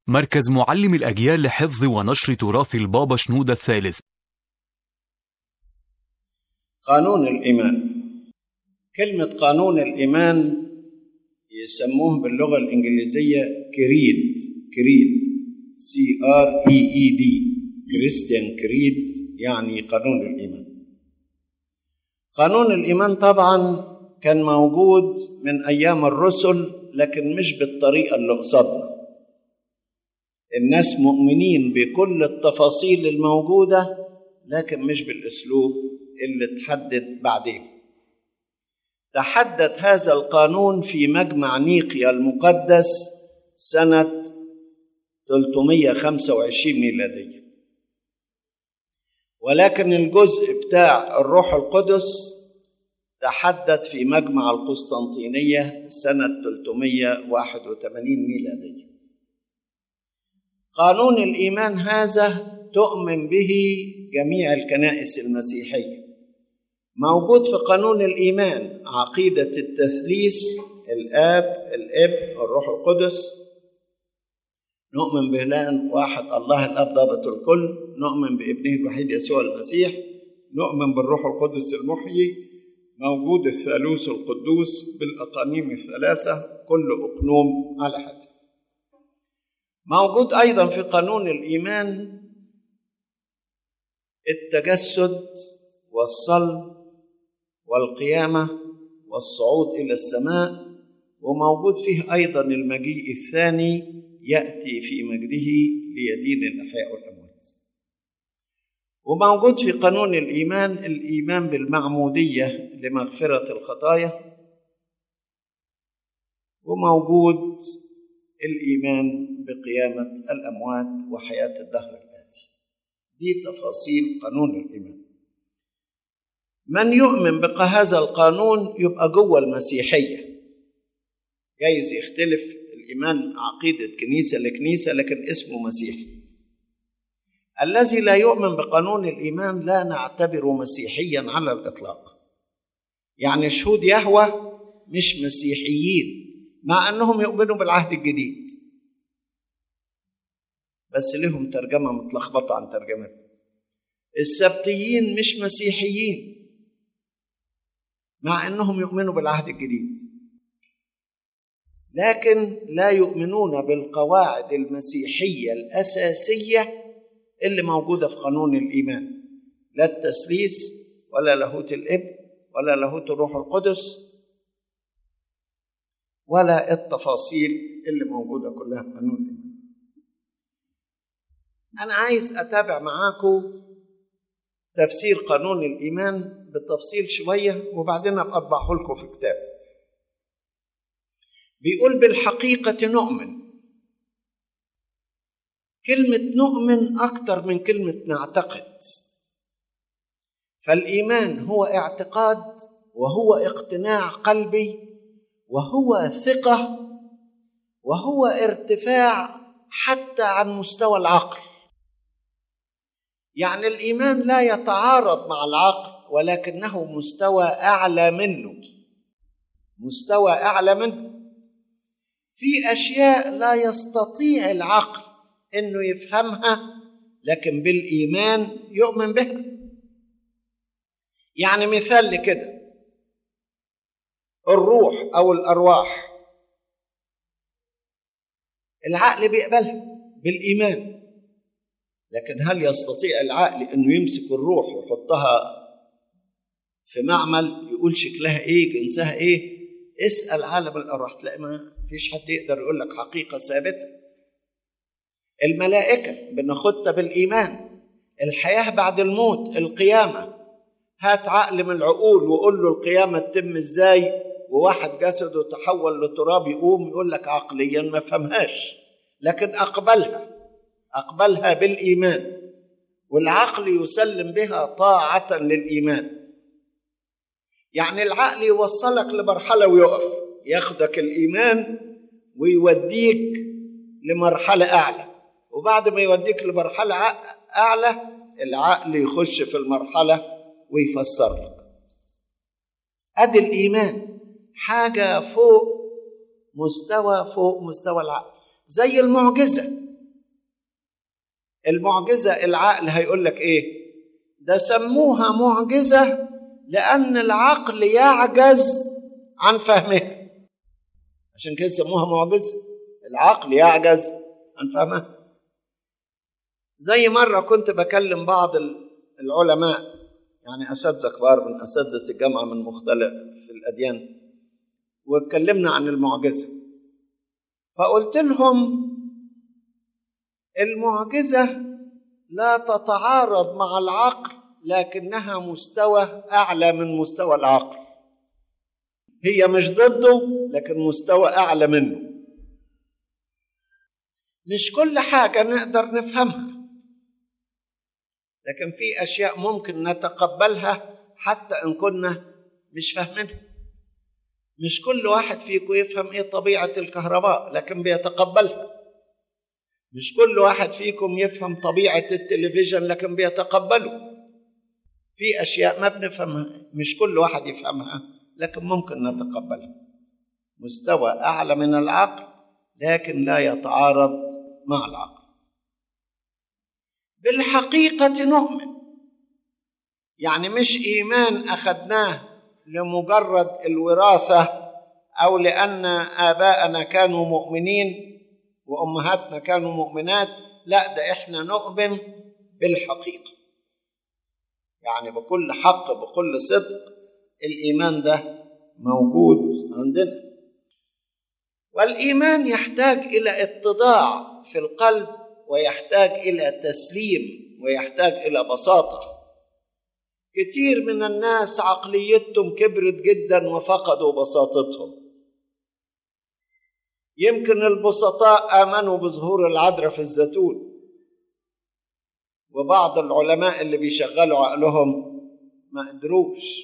مركز معلم الأجيال لحفظ ونشر تراث البابا شنودة الثالث قانون الإيمان كلمة قانون الإيمان يسموه باللغة الإنجليزية كريد كريد سي ار اي اي دي كريستيان كريد يعني قانون الإيمان قانون الإيمان طبعا كان موجود من أيام الرسل لكن مش بالطريقة اللي قصدنا الناس مؤمنين بكل التفاصيل الموجودة لكن مش بالأسلوب اللي تحدد بعدين تحدد هذا القانون في مجمع نيقيا المقدس سنة 325 ميلادية ولكن الجزء بتاع الروح القدس تحدد في مجمع القسطنطينية سنة 381 ميلادية قانون الإيمان هذا تؤمن به جميع الكنائس المسيحية موجود في قانون الإيمان عقيدة التثليث الآب الابن الروح القدس نؤمن بإله واحد الله الأب ضابط الكل نؤمن بابنه الوحيد يسوع المسيح نؤمن بالروح القدس المحيي موجود الثالوث القدوس بالأقانيم الثلاثة كل أقنوم على حد موجود أيضا في قانون الإيمان التجسد والصلب والقيامة والصعود إلى السماء وموجود فيه أيضا المجيء الثاني يأتي في مجده ليدين الأحياء والأموات وموجود في قانون الإيمان الإيمان بالمعمودية لمغفرة الخطايا وموجود الإيمان بقيامة الأموات وحياة الدهر الآتي دي تفاصيل قانون الإيمان من يؤمن بهذا القانون يبقى جوه المسيحية جايز يختلف الإيمان عقيدة كنيسة لكنيسة لكن اسمه مسيحي الذي لا يؤمن بقانون الإيمان لا نعتبره مسيحيا على الإطلاق يعني شهود يهوى مش مسيحيين مع أنهم يؤمنوا بالعهد الجديد بس لهم ترجمة متلخبطة عن ترجمتنا السبتيين مش مسيحيين مع أنهم يؤمنوا بالعهد الجديد لكن لا يؤمنون بالقواعد المسيحية الأساسية اللي موجودة في قانون الإيمان لا التثليث ولا لاهوت الإبن ولا لاهوت الروح القدس ولا التفاصيل اللي موجودة كلها في قانون الإيمان أنا عايز أتابع معاكم تفسير قانون الإيمان بالتفصيل شوية وبعدين أبقى أطبعه لكم في كتاب بيقول بالحقيقة نؤمن كلمة نؤمن أكتر من كلمة نعتقد فالإيمان هو اعتقاد وهو اقتناع قلبي وهو ثقة وهو ارتفاع حتى عن مستوى العقل يعني الإيمان لا يتعارض مع العقل ولكنه مستوى أعلى منه مستوى أعلى منه في أشياء لا يستطيع العقل انه يفهمها لكن بالايمان يؤمن بها يعني مثال لكده الروح او الارواح العقل بيقبلها بالايمان لكن هل يستطيع العقل انه يمسك الروح ويحطها في معمل يقول شكلها ايه جنسها ايه اسال عالم الارواح تلاقي ما فيش حد يقدر يقول لك حقيقه ثابته الملائكة بناخدها بالإيمان الحياة بعد الموت القيامة هات عقل من العقول وقول له القيامة تتم ازاي وواحد جسده تحول لتراب يقوم يقول لك عقليا ما فهمهاش لكن أقبلها أقبلها بالإيمان والعقل يسلم بها طاعة للإيمان يعني العقل يوصلك لمرحلة ويقف ياخدك الإيمان ويوديك لمرحلة أعلى وبعد ما يوديك لمرحلة أعلى العقل يخش في المرحلة ويفسر لك أدي الإيمان حاجة فوق مستوى فوق مستوى العقل زي المعجزة المعجزة العقل هيقول لك إيه ده سموها معجزة لأن العقل يعجز عن فهمها عشان كده سموها معجزة العقل يعجز عن فهمها زي مرة كنت بكلم بعض العلماء يعني أساتذة كبار من أساتذة الجامعة من مختلف في الأديان واتكلمنا عن المعجزة فقلت لهم المعجزة لا تتعارض مع العقل لكنها مستوى أعلى من مستوى العقل هي مش ضده لكن مستوى أعلى منه مش كل حاجة نقدر نفهمها لكن في أشياء ممكن نتقبلها حتى إن كنا مش فاهمينها مش كل واحد فيكم يفهم إيه طبيعة الكهرباء لكن بيتقبلها مش كل واحد فيكم يفهم طبيعة التلفزيون لكن بيتقبله في أشياء ما بنفهمها مش كل واحد يفهمها لكن ممكن نتقبلها مستوى أعلى من العقل لكن لا يتعارض مع العقل بالحقيقة نؤمن يعني مش إيمان أخذناه لمجرد الوراثة أو لأن آباءنا كانوا مؤمنين وأمهاتنا كانوا مؤمنات لا ده إحنا نؤمن بالحقيقة يعني بكل حق بكل صدق الإيمان ده موجود عندنا والإيمان يحتاج إلى اتضاع في القلب ويحتاج إلى تسليم ويحتاج إلى بساطة كتير من الناس عقليتهم كبرت جدا وفقدوا بساطتهم يمكن البسطاء آمنوا بظهور العذراء في الزيتون وبعض العلماء اللي بيشغلوا عقلهم ما قدروش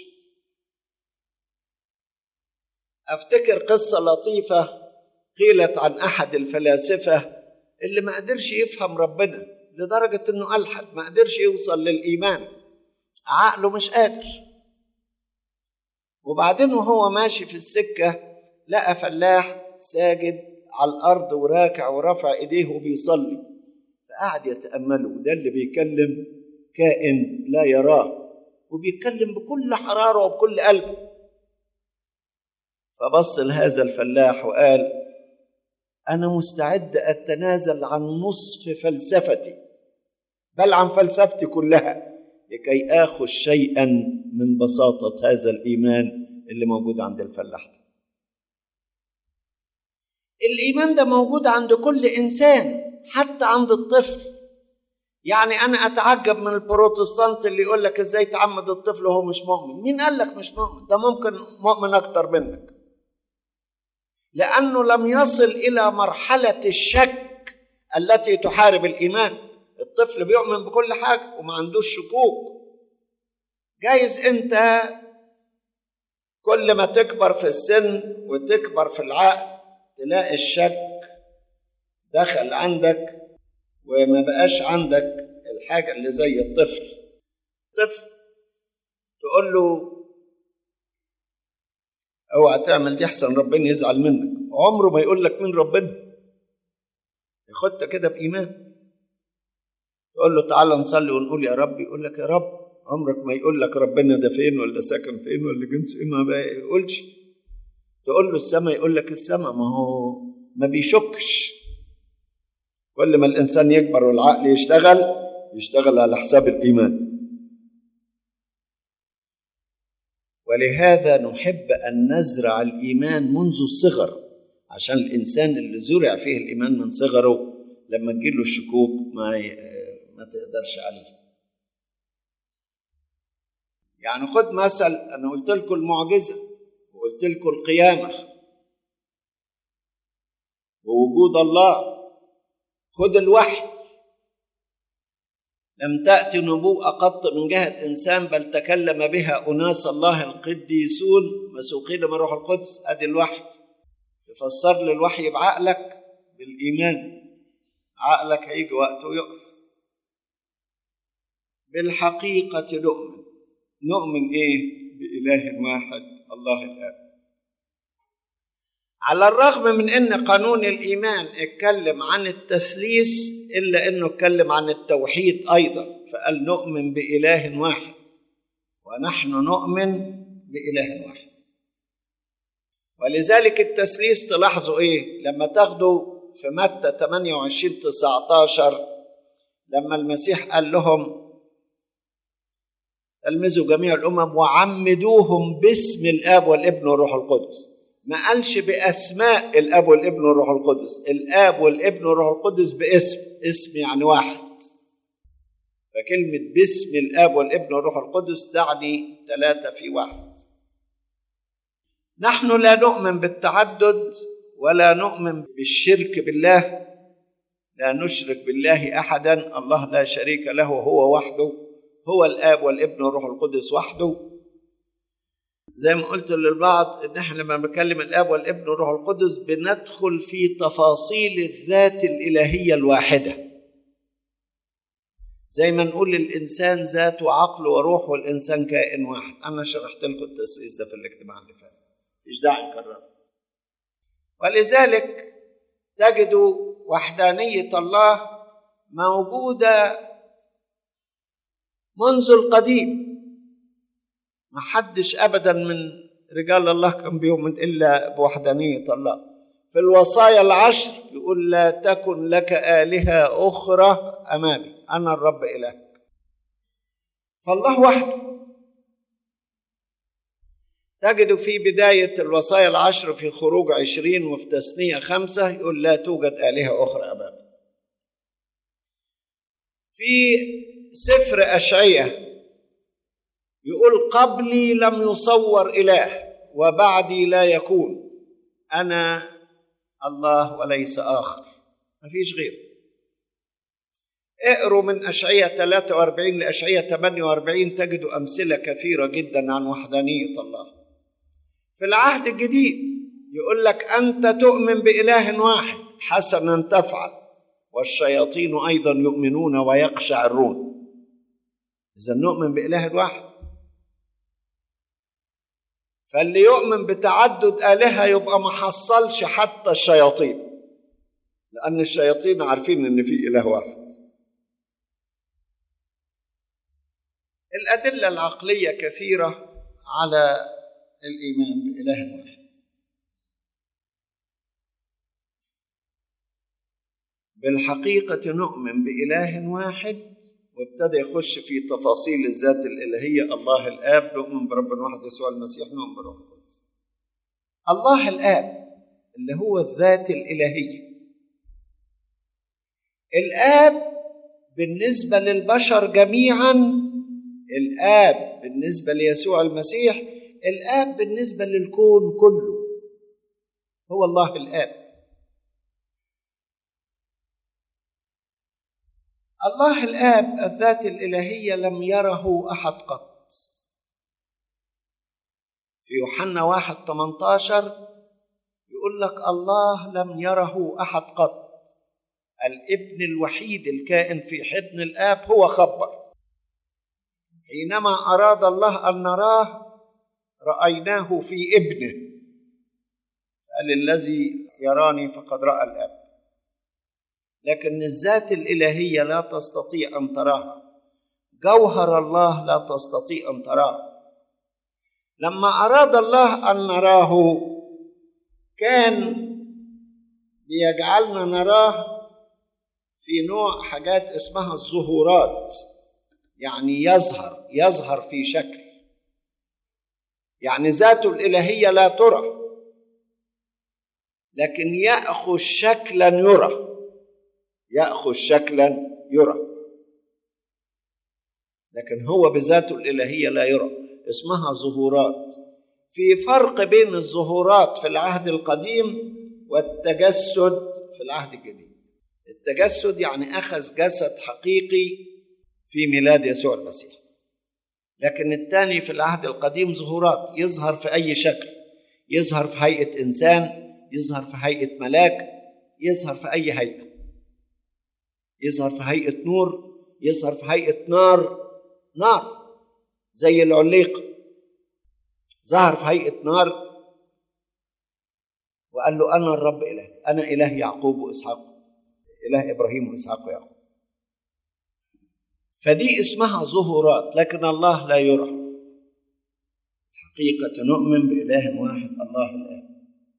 افتكر قصه لطيفه قيلت عن احد الفلاسفه اللي ما قدرش يفهم ربنا لدرجه انه الحد ما قدرش يوصل للايمان عقله مش قادر وبعدين وهو ماشي في السكه لقى فلاح ساجد على الارض وراكع ورفع ايديه وبيصلي فقعد يتامله ده اللي بيكلم كائن لا يراه وبيتكلم بكل حراره وبكل قلب فبص لهذا الفلاح وقال انا مستعد اتنازل عن نصف فلسفتي بل عن فلسفتي كلها لكي اخذ شيئا من بساطه هذا الايمان اللي موجود عند الفلاح ده الايمان ده موجود عند كل انسان حتى عند الطفل يعني انا اتعجب من البروتستانت اللي يقول لك ازاي تعمد الطفل وهو مش مؤمن مين قال لك مش مؤمن ده ممكن مؤمن اكتر منك لانه لم يصل الى مرحله الشك التي تحارب الايمان الطفل بيؤمن بكل حاجه وما عندوش شكوك جايز انت كل ما تكبر في السن وتكبر في العقل تلاقي الشك دخل عندك وما بقاش عندك الحاجة اللي زي الطفل طفل تقول له اوعى تعمل دي احسن ربنا يزعل منك عمره ما يقول لك مين ربنا ياخدها كده بإيمان تقول له تعالى نصلي ونقول يا رب يقول لك يا رب عمرك ما يقول لك ربنا ده فين ولا ساكن فين ولا جنسه ايه ما يقولش تقول له السماء يقول لك السماء ما هو ما بيشكش كل ما الانسان يكبر والعقل يشتغل يشتغل على حساب الايمان ولهذا نحب ان نزرع الايمان منذ الصغر عشان الانسان اللي زرع فيه الايمان من صغره لما تجيله الشكوك ما ما تقدرش عليه يعني خد مثل انا قلت لكم المعجزه وقلت لكم القيامه ووجود الله خد الوحي لم تأتي نبوءة قط من جهة إنسان بل تكلم بها أناس الله القديسون مسوقين من روح القدس أدي الوحي تفسر لي الوحي بعقلك بالإيمان عقلك هيجي وقته ويقف بالحقيقة نؤمن نؤمن إيه بإله واحد الله الآب على الرغم من ان قانون الايمان اتكلم عن التثليث الا انه اتكلم عن التوحيد ايضا فقال نؤمن باله واحد ونحن نؤمن باله واحد ولذلك التثليث تلاحظوا ايه لما تاخدوا في متى 28 19 لما المسيح قال لهم تلمذوا جميع الامم وعمدوهم باسم الاب والابن والروح القدس ما قالش باسماء الاب والابن والروح القدس الاب والابن والروح القدس باسم اسم يعني واحد فكلمه باسم الاب والابن والروح القدس تعني ثلاثه في واحد نحن لا نؤمن بالتعدد ولا نؤمن بالشرك بالله لا نشرك بالله احدا الله لا شريك له هو وحده هو الاب والابن والروح القدس وحده زي ما قلت للبعض ان احنا لما بنتكلم الاب والابن والروح القدس بندخل في تفاصيل الذات الالهيه الواحده زي ما نقول الانسان ذات وعقل وروح والانسان كائن واحد انا شرحت لكم التسليس ده في الاجتماع اللي فات مش داعي نكرره ولذلك تجدوا وحدانيه الله موجوده منذ القديم ما حدش ابدا من رجال الله كان بيؤمن الا بوحدانيه الله في الوصايا العشر يقول لا تكن لك الهه اخرى امامي انا الرب الهك فالله وحده تجد في بداية الوصايا العشر في خروج عشرين وفي تثنية خمسة يقول لا توجد آلهة أخرى أمامي في سفر أشعية يقول قبلي لم يصور إله وبعدي لا يكون أنا الله وليس آخر ما فيش غير اقروا من أشعية 43 لأشعية 48 تجدوا أمثلة كثيرة جدا عن وحدانية الله في العهد الجديد يقول لك أنت تؤمن بإله واحد حسنا تفعل والشياطين أيضا يؤمنون ويقشعرون إذا نؤمن بإله واحد فاللي يؤمن بتعدد آلهة يبقى ما حصلش حتى الشياطين لأن الشياطين عارفين إن في إله واحد الأدلة العقلية كثيرة على الإيمان بإله واحد بالحقيقة نؤمن بإله واحد وابتدى يخش في تفاصيل الذات الإلهية الله الآب نؤمن برب واحد يسوع المسيح نؤمن بروح القدس الله الآب اللي هو الذات الإلهية الآب بالنسبة للبشر جميعا الآب بالنسبة ليسوع المسيح الآب بالنسبة للكون كله هو الله الآب الله الآب الذات الإلهية لم يره أحد قط في يوحنا واحد 18 يقول لك الله لم يره أحد قط الابن الوحيد الكائن في حضن الآب هو خبر حينما أراد الله أن نراه رأيناه في ابنه قال الذي يراني فقد رأى الآب لكن الذات الإلهية لا تستطيع أن تراها جوهر الله لا تستطيع أن تراه لما أراد الله أن نراه كان بيجعلنا نراه في نوع حاجات اسمها الظهورات يعني يظهر يظهر في شكل يعني ذاته الإلهية لا ترى لكن يأخذ شكلا يرى ياخذ شكلا يرى لكن هو بذاته الالهيه لا يرى اسمها ظهورات في فرق بين الظهورات في العهد القديم والتجسد في العهد الجديد التجسد يعني اخذ جسد حقيقي في ميلاد يسوع المسيح لكن الثاني في العهد القديم ظهورات يظهر في اي شكل يظهر في هيئه انسان يظهر في هيئه ملاك يظهر في اي هيئه يظهر في هيئة نور يظهر في هيئة نار نار زي العليقة ظهر في هيئة نار وقال له انا الرب اله انا اله يعقوب واسحاق اله ابراهيم واسحاق ويعقوب فدي اسمها ظهورات لكن الله لا يرى حقيقة نؤمن بإله واحد الله الآب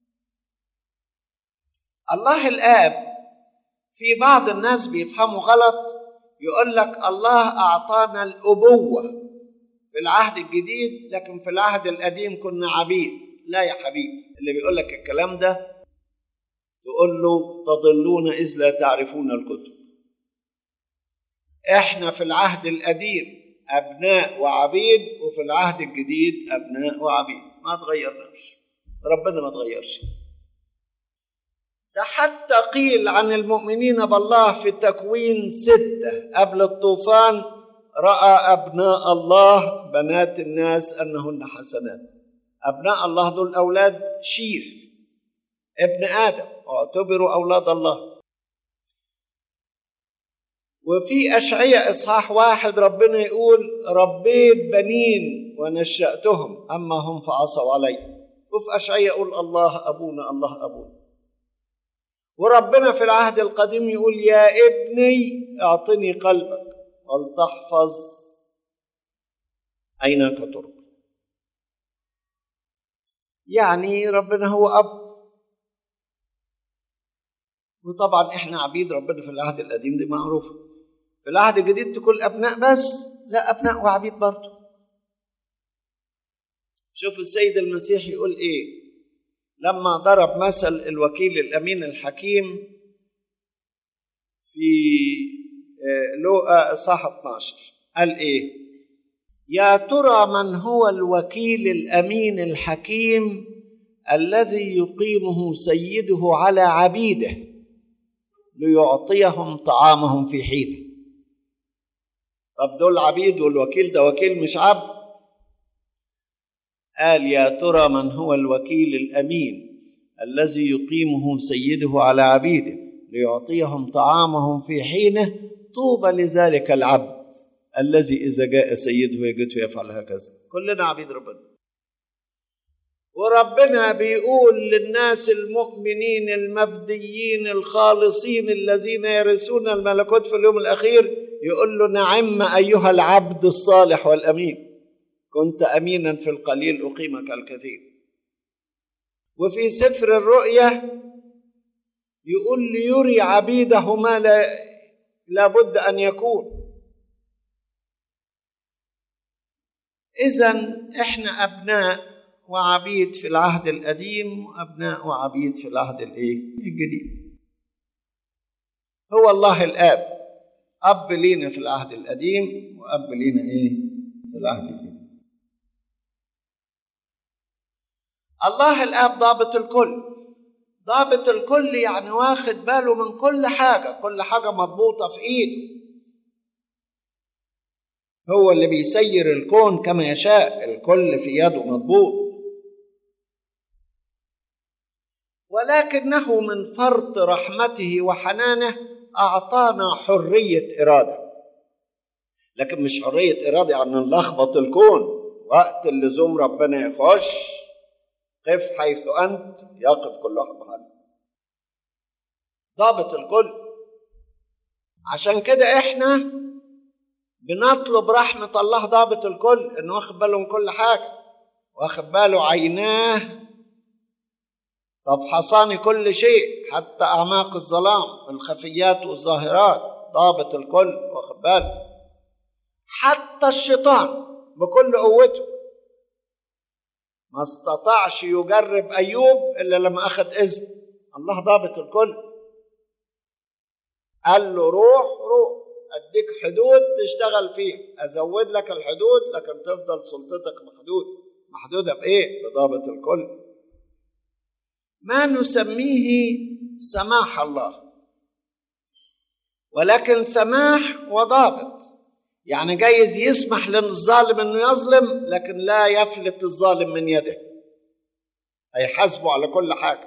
الله الآب في بعض الناس بيفهموا غلط يقول لك الله أعطانا الأبوة في العهد الجديد لكن في العهد القديم كنا عبيد لا يا حبيبي اللي بيقول لك الكلام ده تقول له تضلون إذ لا تعرفون الكتب احنا في العهد القديم أبناء وعبيد وفي العهد الجديد أبناء وعبيد ما تغيرناش ربنا ما تغيرش ده حتى قيل عن المؤمنين بالله في تكوين ستة قبل الطوفان رأى أبناء الله بنات الناس أنهن حسنات أبناء الله دول أولاد شيث ابن آدم اعتبروا أولاد الله وفي أشعية إصحاح واحد ربنا يقول ربيت بنين ونشأتهم أما هم فعصوا علي وفي أشعية يقول الله أبونا الله أبونا وربنا في العهد القديم يقول يا ابني اعطني قلبك ولتحفظ عينك ترك يعني ربنا هو اب وطبعا احنا عبيد ربنا في العهد القديم دي معروفه في العهد الجديد تكون ابناء بس لا ابناء وعبيد برضه شوف السيد المسيح يقول ايه لما ضرب مثل الوكيل الامين الحكيم في لوقا اصحاح 12 قال ايه يا ترى من هو الوكيل الامين الحكيم الذي يقيمه سيده على عبيده ليعطيهم طعامهم في حينه طب دول عبيد والوكيل ده وكيل مش عبد قال يا ترى من هو الوكيل الامين الذي يقيمه سيده على عبيده ليعطيهم طعامهم في حينه طوبى لذلك العبد الذي اذا جاء سيده يجده يفعل هكذا كلنا عبيد ربنا وربنا بيقول للناس المؤمنين المفديين الخالصين الذين يرثون الملكوت في اليوم الاخير يقول له نعم ايها العبد الصالح والامين كنت امينا في القليل اقيمك الكثير وفي سفر الرؤيا يقول ليري عبيده ما لا لابد ان يكون اذا احنا ابناء وعبيد في العهد القديم وابناء وعبيد في العهد الايه الجديد هو الله الاب اب لينا في العهد القديم واب لينا ايه في العهد الجديد الله الاب ضابط الكل ضابط الكل يعني واخد باله من كل حاجه كل حاجه مضبوطه في ايده هو اللي بيسير الكون كما يشاء الكل في يده مضبوط ولكنه من فرط رحمته وحنانه اعطانا حريه اراده لكن مش حريه اراده يعني نلخبط الكون وقت اللزوم ربنا يخش قف حيث انت يقف كل واحد محله ضابط الكل عشان كده احنا بنطلب رحمة الله ضابط الكل انه واخد باله من كل حاجة واخد باله عيناه تفحصان كل شيء حتى أعماق الظلام الخفيات والظاهرات ضابط الكل واخد باله حتى الشيطان بكل قوته ما استطاعش يجرب أيوب إلا لما أخذ إذن الله ضابط الكل قال له روح روح أديك حدود تشتغل فيها أزود لك الحدود لكن تفضل سلطتك محدودة محدودة بإيه؟ بضابط الكل ما نسميه سماح الله ولكن سماح وضابط يعني جايز يسمح للظالم انه يظلم لكن لا يفلت الظالم من يده هيحاسبه على كل حاجه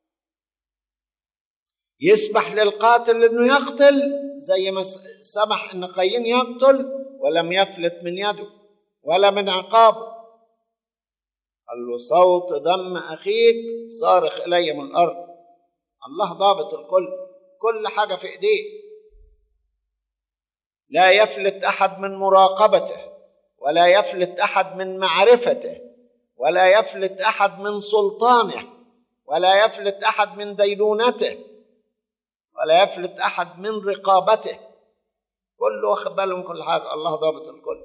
يسمح للقاتل انه يقتل زي ما سمح ان قايين يقتل ولم يفلت من يده ولا من عقابه قال له صوت دم اخيك صارخ الي من الارض الله ضابط الكل كل حاجه في ايديه لا يفلت احد من مراقبته ولا يفلت احد من معرفته ولا يفلت احد من سلطانه ولا يفلت احد من دينونته ولا يفلت احد من رقابته كله واخد باله من كل حاجه الله ضابط الكل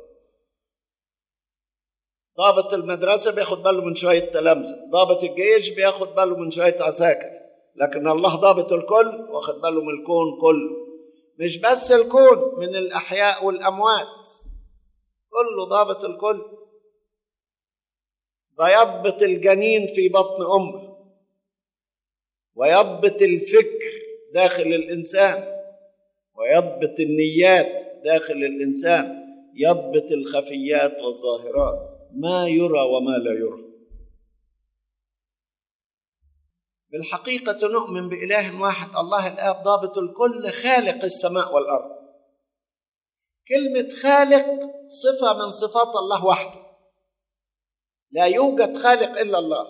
ضابط المدرسه بياخد باله من شويه تلامذه ضابط الجيش بياخد باله من شويه عساكر لكن الله ضابط الكل واخد باله من الكون كله مش بس الكون من الاحياء والاموات كله ضابط الكل ده يضبط الجنين في بطن امه ويضبط الفكر داخل الانسان ويضبط النيات داخل الانسان يضبط الخفيات والظاهرات ما يرى وما لا يرى بالحقيقة نؤمن بإله واحد الله الآب ضابط الكل خالق السماء والأرض كلمة خالق صفة من صفات الله وحده لا يوجد خالق إلا الله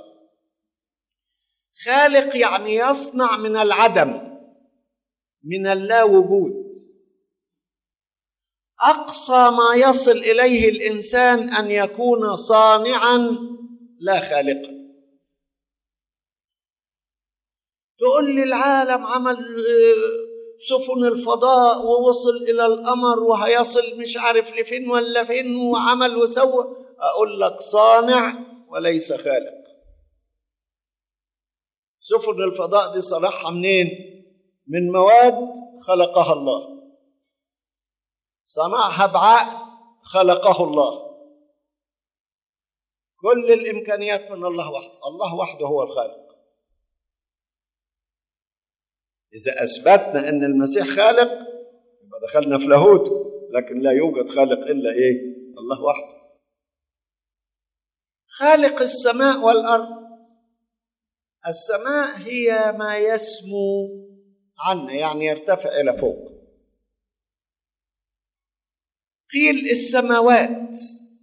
خالق يعني يصنع من العدم من اللا وجود اقصى ما يصل اليه الانسان ان يكون صانعا لا خالقا تقول لي العالم عمل سفن الفضاء ووصل الى القمر وهيصل مش عارف لفين ولا فين وعمل وسوى اقول لك صانع وليس خالق سفن الفضاء دي صنعها منين من مواد خلقها الله صنعها بعقل خلقه الله كل الامكانيات من الله وحده الله وحده هو الخالق اذا اثبتنا ان المسيح خالق يبقى دخلنا في لاهوته لكن لا يوجد خالق الا ايه الله وحده خالق السماء والارض السماء هي ما يسمو عنا يعني يرتفع الى فوق قيل السماوات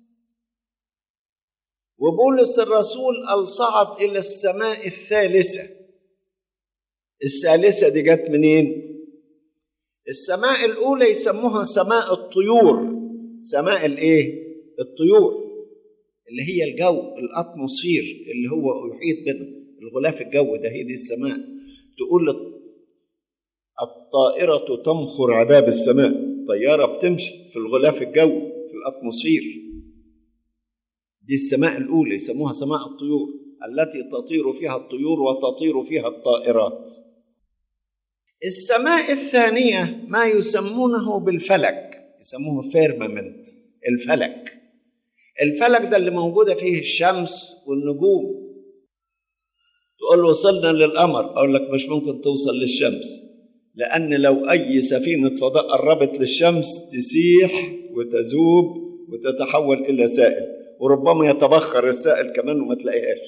وبولس الرسول قال صعد الى السماء الثالثه الثالثه دي جت منين السماء الاولى يسموها سماء الطيور سماء الايه الطيور اللي هي الجو الاتموسفير اللي هو يحيط بنا الغلاف الجو ده هي دي السماء تقول الطائرة تمخر عباب السماء طيارة بتمشي في الغلاف الجوي في الأتموسفير دي السماء الأولى يسموها سماء الطيور التي تطير فيها الطيور وتطير فيها الطائرات السماء الثانية ما يسمونه بالفلك يسموه فيرمامنت الفلك الفلك ده اللي موجودة فيه الشمس والنجوم تقول وصلنا للقمر أقول لك مش ممكن توصل للشمس لأن لو أي سفينة فضاء قربت للشمس تسيح وتذوب وتتحول إلى سائل وربما يتبخر السائل كمان وما تلاقيهاش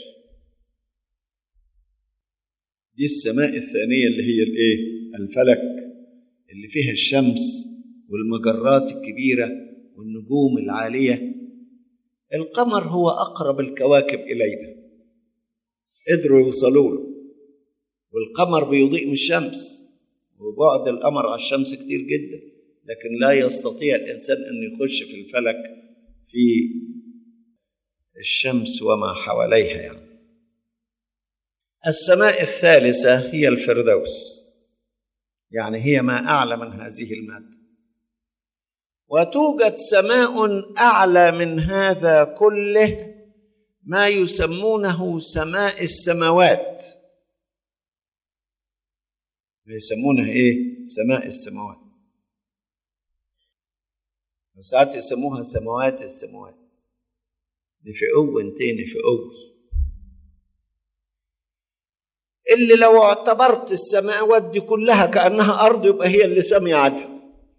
دي السماء الثانية اللي هي الإيه؟ الفلك اللي فيها الشمس والمجرات الكبيرة والنجوم العالية القمر هو أقرب الكواكب إلينا قدروا يوصلوا له والقمر بيضيء من الشمس وبعد القمر على الشمس كتير جدا لكن لا يستطيع الإنسان أن يخش في الفلك في الشمس وما حواليها يعني السماء الثالثة هي الفردوس يعني هي ما أعلى من هذه المادة وتوجد سماء أعلى من هذا كله ما يسمونه سماء السماوات يسمونها ايه سماء السماوات وساعات يسموها سماوات السماوات دي في أول تاني في أول اللي لو اعتبرت السماوات دي كلها كأنها أرض يبقى هي اللي سامية عنها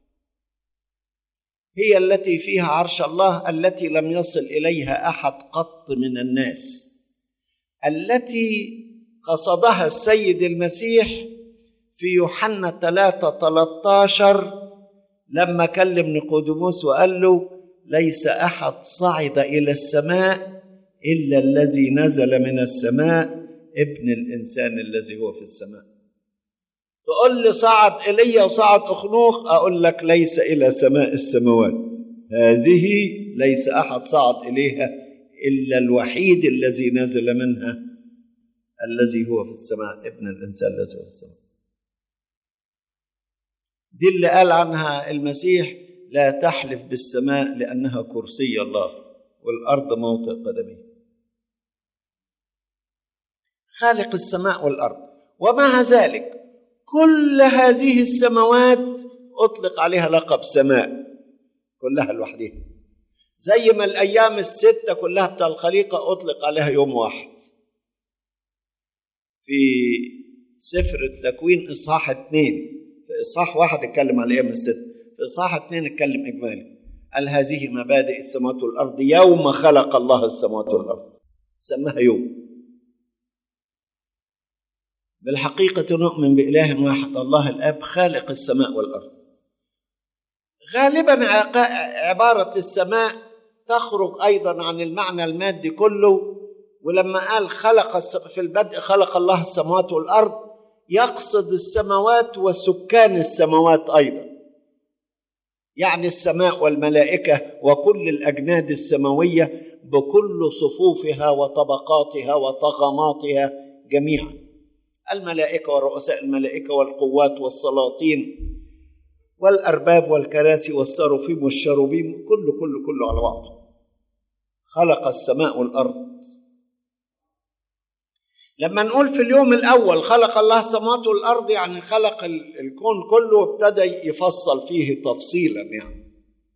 هي التي فيها عرش الله التي لم يصل إليها أحد قط من الناس التي قصدها السيد المسيح في يوحنا 3 13 لما كلم نيقوديموس وقال له ليس احد صعد الى السماء إلا الذي نزل من السماء ابن الإنسان الذي هو في السماء تقول لي صعد إيليا وصعد أخنوخ أقول لك ليس إلى سماء السماوات هذه ليس أحد صعد إليها إلا الوحيد الذي نزل منها الذي هو في السماء ابن الإنسان الذي هو في السماء دي اللي قال عنها المسيح لا تحلف بالسماء لأنها كرسي الله والأرض موطئ قدمه خالق السماء والأرض ومع ذلك كل هذه السماوات أطلق عليها لقب سماء كلها لوحدها زي ما الأيام الستة كلها بتاع الخليقة أطلق عليها يوم واحد في سفر التكوين إصحاح اثنين في إصحاح واحد اتكلم على الأيام الست في إصحاح اثنين اتكلم إجمالي قال هذه مبادئ السماوات والأرض يوم خلق الله السماوات والأرض سماها يوم بالحقيقة نؤمن بإله واحد الله الآب خالق السماء والأرض غالبا عبارة السماء تخرج أيضا عن المعنى المادي كله ولما قال خلق في البدء خلق الله السماوات والأرض يقصد السماوات وسكان السماوات أيضا يعني السماء والملائكة وكل الأجناد السماوية بكل صفوفها وطبقاتها وطغماتها جميعا الملائكة ورؤساء الملائكة والقوات والسلاطين والأرباب والكراسي والسرافيم والشروبيم كله كله كله على بعضه خلق السماء والأرض لما نقول في اليوم الأول خلق الله السماوات والأرض يعني خلق الكون كله وابتدى يفصل فيه تفصيلا يعني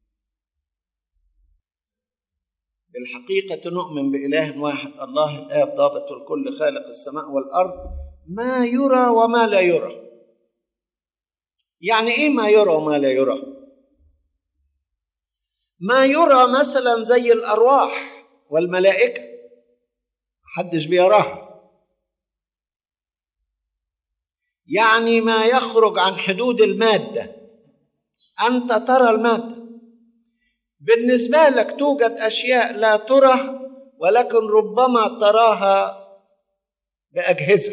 بالحقيقة نؤمن بإله واحد الله الآب ضابط الكل خالق السماء والأرض ما يرى وما لا يرى يعني ايه ما يرى وما لا يرى ما يرى مثلا زي الارواح والملائكه محدش بيراها يعني ما يخرج عن حدود الماده انت ترى الماده بالنسبه لك توجد اشياء لا ترى ولكن ربما تراها باجهزه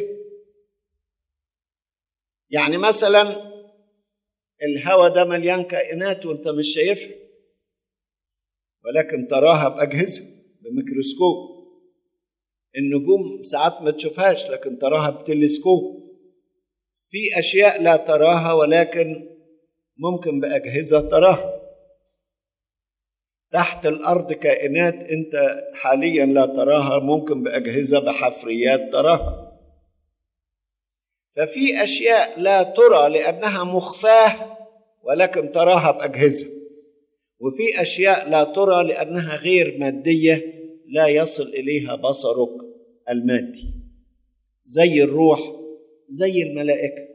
يعني مثلا الهواء ده مليان كائنات وانت مش شايفها ولكن تراها بأجهزة بميكروسكوب النجوم ساعات ما تشوفهاش لكن تراها بتلسكوب في أشياء لا تراها ولكن ممكن بأجهزة تراها تحت الأرض كائنات أنت حاليا لا تراها ممكن بأجهزة بحفريات تراها ففي اشياء لا ترى لانها مخفاه ولكن تراها باجهزه وفي اشياء لا ترى لانها غير ماديه لا يصل اليها بصرك المادي زي الروح زي الملائكه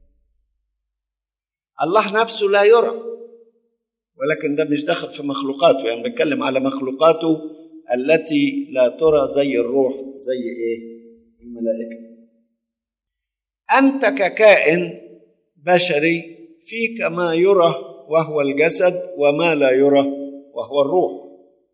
الله نفسه لا يرى ولكن ده مش داخل في مخلوقاته يعني بنتكلم على مخلوقاته التي لا ترى زي الروح زي ايه الملائكه انت ككائن بشري فيك ما يرى وهو الجسد وما لا يرى وهو الروح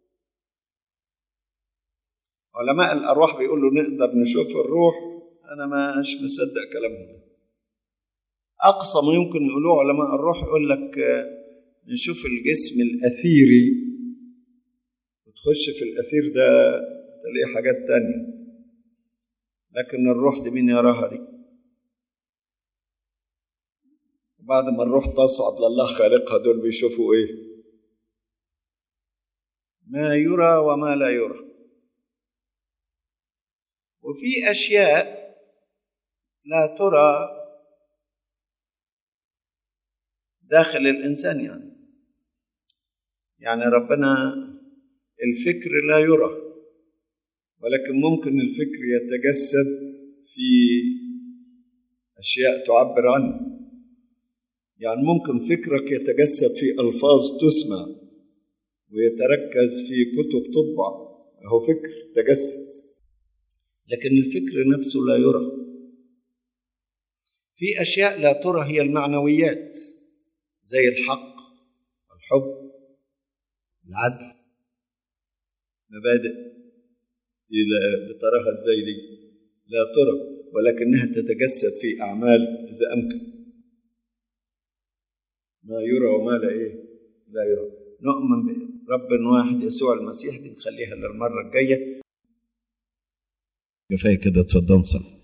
علماء الارواح بيقولوا نقدر نشوف الروح انا مش مصدق كلامهم اقصى ما يمكن يقولوه علماء الروح يقول لك نشوف الجسم الاثيري وتخش في الاثير ده تلاقي حاجات تانية لكن الروح دي مين يراها دي بعد ما الروح تصعد لله خالقها دول بيشوفوا ايه ما يرى وما لا يرى وفي اشياء لا ترى داخل الانسان يعني يعني ربنا الفكر لا يرى ولكن ممكن الفكر يتجسد في اشياء تعبر عنه يعني ممكن فكرك يتجسد في الفاظ تسمع ويتركز في كتب تطبع هو فكر تجسد لكن الفكر نفسه لا يرى في اشياء لا ترى هي المعنويات زي الحق الحب العدل مبادئ بتراها ازاي دي لا ترى ولكنها تتجسد في اعمال اذا امكن ما يرى وما لا ايه لا يرى نؤمن برب واحد يسوع المسيح دي نخليها للمره الجايه كفايه كده اتفضلوا صلوا